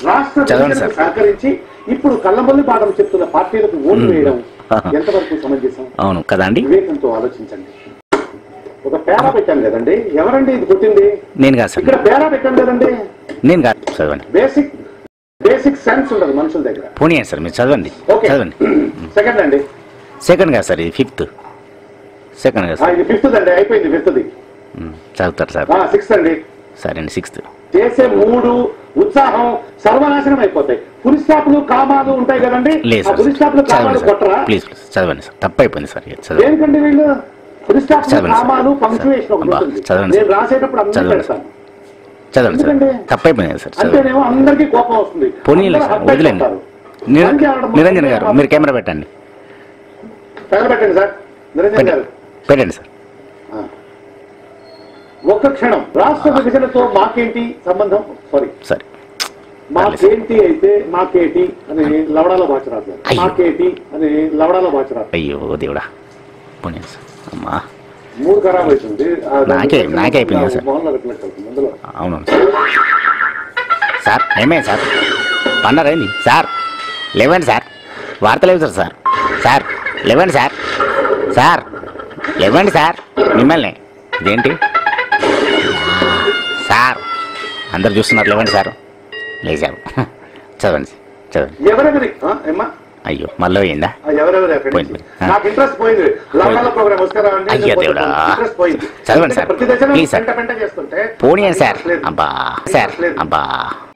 రాష్ట్ర చదవండి విభజనకు సార్. సహకరించి ఇప్పుడు కళ్ళబొల్లి పాఠం చెప్తున్న పార్టీలకు ఓటు వేయడం ఎంతవరకు సమంజసం అవును కదా అండి వివేకంతో ఆలోచించండి ఒక పేరా పెట్టాను కదండి ఎవరండి ఇది కొట్టింది నేను కాదు సార్ ఇక్కడ పేరా పెట్టాను కదండి నేను కాదు చదవండి బేసిక్ బేసిక్ సెన్స్ ఉండదు మనుషుల దగ్గర పోనీ సార్ మీరు చదవండి ఓకే చదవండి సెకండ్ అండి సెకండ్ కాదు సార్ ఇది ఫిఫ్త్ సెకండ్ కాదు ఆ, సార్ ఇది ఫిఫ్త్ అండి అయిపోయింది ఫిఫ్త్ది ఉమ్, చదువుతారు సార్ సిక్స్త్ అండి సరే అండి సిక్స్త్ చేసే మూడు ఉత్సాహం సర్వనాశనం అయిపోతాయి పులి స్టాప్లు కామాలు ఉంటాయి కదండి లేదు ఆ సార్ పులి స్టాప్లు చదవండి కామాలు సార్ కొట్టరా ప్లీజ్ ప్లీజ్ చదవండి సార్ తప్పు అయిపోయింది సార్ ఇక చదవండి దేనికండి వీళ్ళు పులి స్టాప్లు చదవండి సార్. కామాలు పంక్చువేషన్ ఒకటి అబ్బా, ఉంటుంది చదవండి నేను సార్. రాసేటప్పుడు అన్ని చదవండి పెడతాను చదవండి సార్ ఎందుకండి? తప్పు అయిపోయింది సార్ చదవండి అంటేనేమో అందరికీ కోపం వస్తుంది పోనీ అందరూ సార్ హర్ట్ వదిలేండి అయిపోతారు. నిర- మంచి ఆవిడ మొత్తం నిరంజన్ గారు మీరు కెమెరా పెట్టండి తగలబెట్టండి సార్ నిరంజన్ గారు పెట్టండి పెట్టండి సార్ ఆ. ఒక్క క్షణం రాష్ట్ర విభజనతో మాకేంటి సంబంధం సారీ సరే మాకేంటి అయితే మాకేటి అని లవడాలో భాష రాదు అయ్యో. మాకేటి అని లవడాలో భాష రాదు అయ్యో దేవుడా పోనీ సార్ అమ్మా మూడు ఖరాబ్ అవుతుంది ఆ నాకే- నాకే అయిపోయింది సార్. మొహంలో రిఫ్లెక్ట్ అవుతుంది అందులో అవును సార్ ఏమైంది సార్ పన్నారేంది సార్ లేవండి సార్ వార్త లేవు సార్ సార్ సార్ లేవండి సార్ సార్ లేవండి సార్ మిమ్మల్ని ఇదేంటి సార్ అందరు చూస్తున్నారు లేవండి సార్ లేచారు చదవండి చదవండి ఎవరెవరి ఆ, ఏమ్మా అయ్యో మళ్ళీ అయిందా ఆ, ఎవరెవరి అక్కడి పోయింది. నుంచి? ఆ. నాకు ఇంట్రెస్ట్ పోయింది లవడాల ప్రోగ్రామ్ వస్తారా అండి అయ్యో దేవుడా. ఇంట్రెస్ట్ పోయింది చదవండి సార్. ప్రతి దశలో ప్లీజ్ సార్. పెంట పెంట చేస్తుంటే పోనీయండి సార్ లేదు. అబ్బా సార్ లేదు. అబ్బా